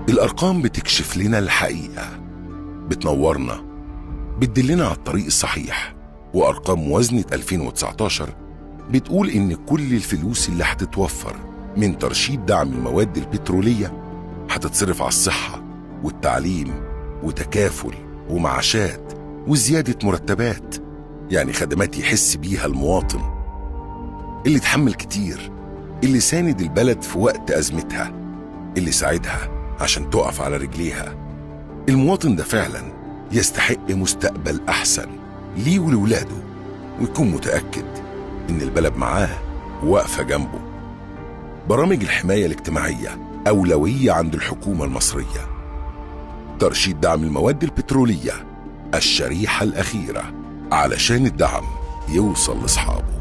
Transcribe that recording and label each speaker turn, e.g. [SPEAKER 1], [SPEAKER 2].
[SPEAKER 1] الأرقام بتكشف لنا الحقيقة بتنورنا بتدلنا على الطريق الصحيح وأرقام موازنة 2019 بتقول إن كل الفلوس اللي هتتوفر من ترشيد دعم المواد البترولية هتتصرف على الصحة والتعليم وتكافل ومعاشات وزيادة مرتبات يعني خدمات يحس بيها المواطن اللي اتحمل كتير اللي ساند البلد في وقت أزمتها اللي ساعدها عشان تقف على رجليها المواطن ده فعلا يستحق مستقبل أحسن ليه ولولاده ويكون متأكد إن البلد معاه واقفة جنبه برامج الحماية الاجتماعية أولوية عند الحكومة المصرية ترشيد دعم المواد البترولية الشريحة الأخيرة علشان الدعم يوصل لأصحابه